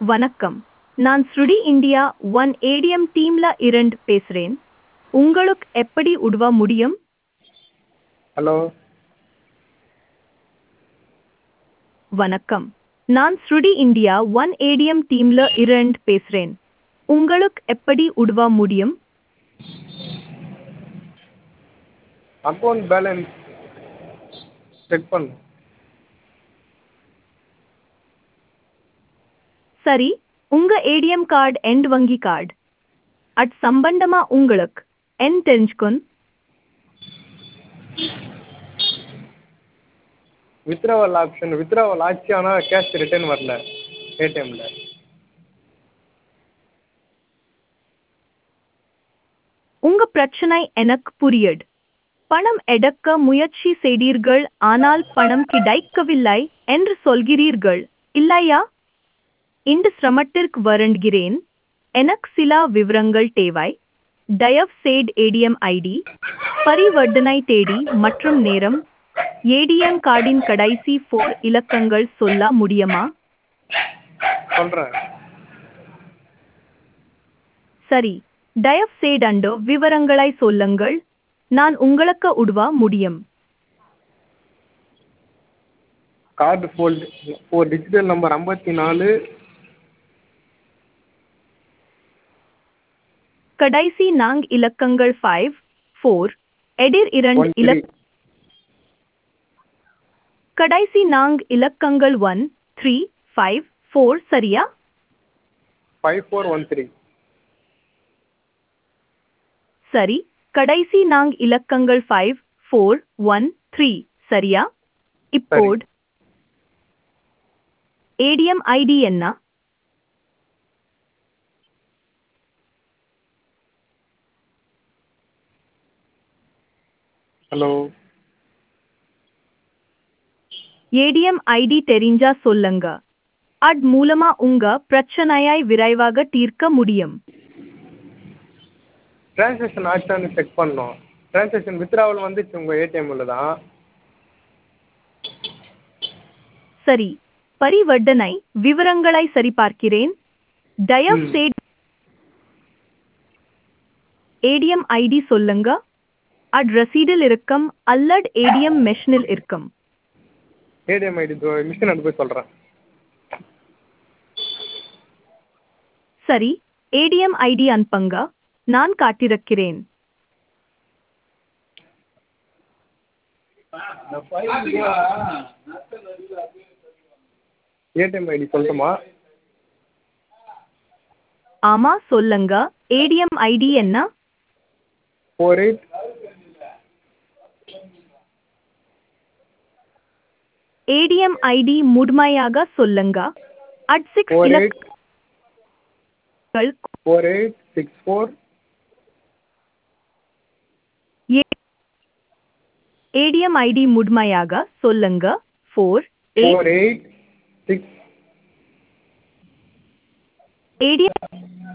வணக்கம் நான் ஸ்ருடி இந்தியா ஒன் ஏடிஎம் டீம்ல இருந்து பேசுறேன் உங்களுக்கு எப்படி உதவ முடியும் ஹலோ வணக்கம் நான் ஸ்ருடி இந்தியா ஒன் ஏடிஎம் டீம்ல இருந்து பேசுறேன் உங்களுக்கு எப்படி உதவ முடியும் அக்கௌண்ட் பேலன்ஸ் செக் பண்ணணும் சரி உங்க ஏடிஎம் கார்டு எண்ட் வங்கி கார்டு அட் சம்பந்தமா உங்களுக்கு என் தெரிஞ்சுக்கணும் வித்ராவல் ஆப்ஷன் வித்ராவல் ஆச்சு ஆனால் கேஷ் ரிட்டர்ன் வரல ஏடிஎம்மில் உங்க பிரச்சனை எனக்கு புரியுது பணம் எடுக்க முயற்சி செய்தீர்கள் ஆனால் பணம் கிடைக்கவில்லை என்று சொல்கிறீர்கள் இல்லையா இந்த சிரமத்திற்கு வருந்துகிறேன் எனக்கு சில விவரங்கள் தேவை தயவு செய்து ஏடிஎம் ஐடி பரிவர்த்தனை தேதி மற்றும் நேரம் ஏடிஎம் கார்டின் கடைசி ஃபோர் இலக்கங்கள் சொல்ல முடியுமா சொல்கிறேன் சரி தயவு செய்து அந்த விவரங்களை சொல்லுங்கள் நான் உங்களுக்கு உதவ முடியும் card four four digital number ஐம்பத்தி நாலு கடைசி நான்கு இலக்கங்கள் ஃபைவ் ஃபோர் எதிர் இரண்டு ஒன் த்ரீ இலக் கடைசி நான்கு இலக்கங்கள் ஒன் த்ரீ ஃபைவ் ஃபோர் சரியா ஃபைவ் ஃபோர் ஒன் த்ரீ சரி கடைசி நான்கு இலக்கங்கள் ஃபைவ் ஃபோர் ஒன் த்ரீ சரியா இப்போது ஏடிஎம் ஐடி என்ன ஹலோ ஏடிஎம் ஐடி தெரிஞ்சா சொல்லுங்க அட் மூலமா உங்க பிரச்சனையை விரைவாக தீர்க்க முடியும் ட்ரான்சாக்ஷன் ஆச்சான்னு செக் பண்ணோம் ட்ரான்சாக்ஷன் வித்ராவல் வந்துச்சு உங்கள் ஏடிஎம்மில் தான் சரி பரிவர்த்தனை விவரங்களை சரிபார்க்கிறேன் தயவு ம். செய்து ஏடிஎம் ஐடி சொல்லுங்க அட் ரசீடில் இருக்கும் அல்லது ஏடிஎம் மெஷினில் இருக்கும் ஏடிஎம் ஐடி மிஷின் எடுத்து போய் சொல்கிறேன் சரி ஏடிஎம் ஐடி அனுப்புங்க நான் காட்டிருக்கிறேன் ஏடிஎம் ஐடி சொல்லட்டுமா ஆமா சொல்லுங்க ஏடிஎம் ஐடி என்ன ஃபோர் எயிட் ஏடிஎம் ஐடி முழுமையாக சொல்லுங்க அட் சிக்ஸ் ஃபோர் எயிட் இலக்கங்கள் four eight six four ATM ID முழுமையாக சொல்லுங்க four four eight six ATM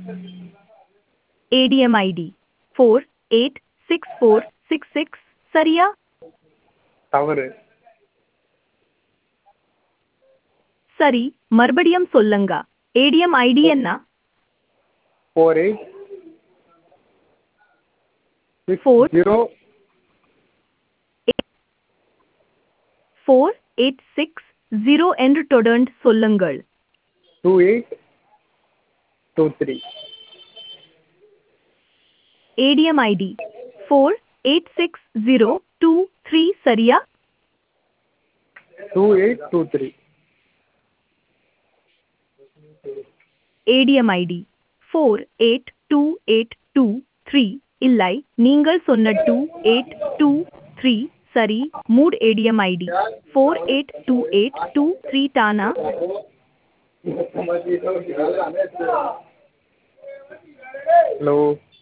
ATM ID four eight six four six six சரியா தவறு சரி மறுபடியும் சொல்லுங்க ஏடிஎம் ஐடி என்ன four eight six Four. Zero four eight six zero என்று தொடர்ந்து சொல்லுங்கள் two eight two three ATM ID four eight six zero two three சரியா two eight two three ATM ID four eight two eight two three இல்லை நீங்கள் சொன்ன two eight two three சரி மூட் ATM ID four eight two eight two three தானா hello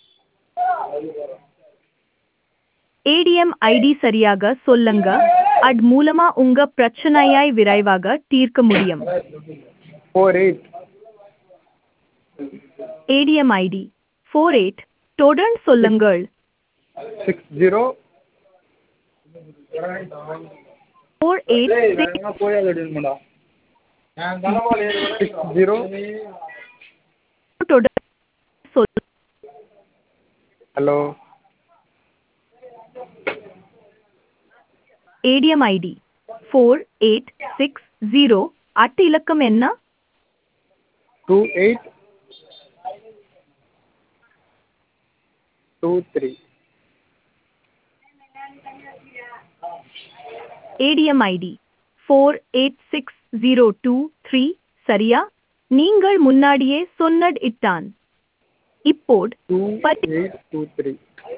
ATM ID சரியாக சொல்லுங்க அட் மூலமா உங்க பிரச்சனையை விரைவாக தீர்க்க முடியும் four eight ATM ID four eight தொடர்ந்து சொல்லுங்கள் six zero four eight six six zero தொடர் சொல் hello ATM ID four eight six zero அட்டு இலக்கம் என்ன two eight two three ATM ID four eight six zero two three சரியா நீங்கள் முன்னாடியே சொன்னட் இட்டான் இப்போது டூ பட்டி- eight two three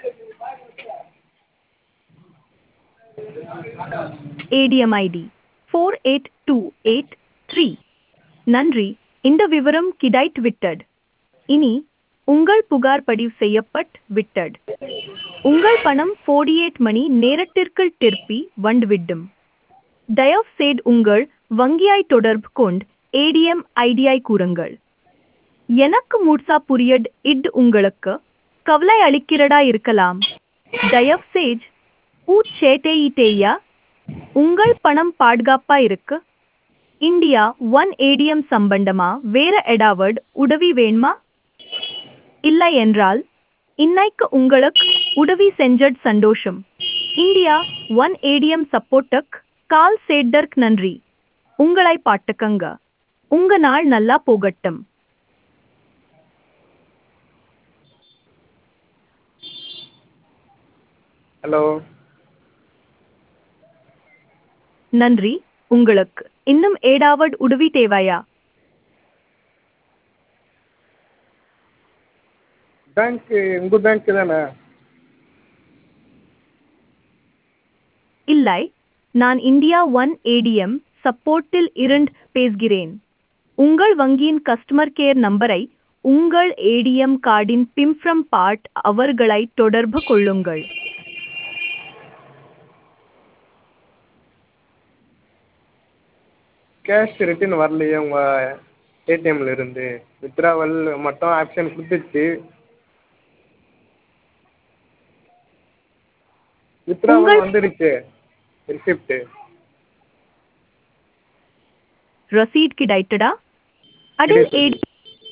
ATM ID four eight two eight three நன்றி இந்த விவரம் கிடைட் விட்டட் இனி உங்கள் புகார் பதிவு செய்யப்பட் விட்டட் உங்கள் பணம் 48 மணி நேரத்திற்குள் திருப்பி வந்துவிடும் தயவு செய்து உங்கள் வங்கியாய் தொடர்பு கொண்டு ஏடிஎம் ஐடியை கூறுங்கள் எனக்கு மூட்சா புரியட் இட் உங்களுக்கு கவலை அளிக்கிறதா இருக்கலாம் தயவு செய்து பூச்சேட்டையிட்டேயா உங்கள் பணம் பாதுகாப்பா இருக்கு இந்தியா ஒன் ஏடிஎம் சம்பந்தமா வேற எடாவட் உதவி வேணுமா இல்லை என்றால் இன்னைக்கு உங்களுக்கு உதவி செஞ்சட் சந்தோஷம் இந்தியா ஒன் ஏடிஎம் சப்போர்ட்டுக்கு கால் செய்தற்கு நன்றி உங்களை பாட்டுக்கங்க உங்க நாள் நல்லா போகட்டும் ஹலோ நன்றி உங்களுக்கு இன்னும் ஏடாவட் உதவி தேவையா பேங்க்கு உங்கள் பேங்க்கு தானே இல்லை நான் இந்தியா ஒன் ஏடிஎம் சப்போர்ட்டில் இருந்து பேசுகிறேன் உங்கள் வங்கியின் கஸ்டமர் கேர் நம்பரை உங்கள் ஏடிஎம் கார்டின் பிம்ஃப்ரம் பார்ட் அவர்களை தொடர்பு கொள்ளுங்கள் கேஷ் ரிட்டர்ன் வரலையே உங்கள் ஏடிஎம்ல இருந்து வித்ட்ராவல் மட்டும் ஆப்ஷன் கொடுத்துச்சு வித்ட்ராவல் உங்கள்- வந்துருச்சு ரிசிப்ட்டு ரசீட் கிடைத்தடா அதில் கிடைத்தது. ஏடி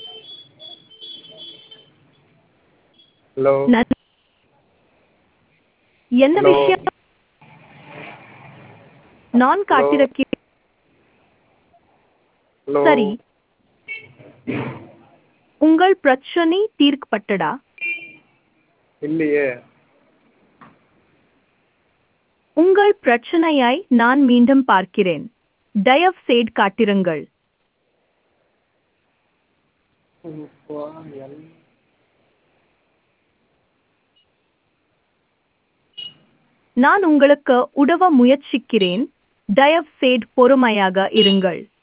ஹலோ நன்- என்ன Hello. விஷயம் நான் Hello. காட்டிருக்கிறேன் ஹலோ சரி உங்கள் பிரச்சனை தீர்க்கப்பட்டடா இல்லையே உங்கள் பிரச்சனையை நான் மீண்டும் பார்க்கிறேன் தயவு செய்து காட்டிருங்கள் நான் உங்களுக்கு உதவ முயற்சிக்கிறேன் தயவு செய்து பொறுமையாக இருங்கள்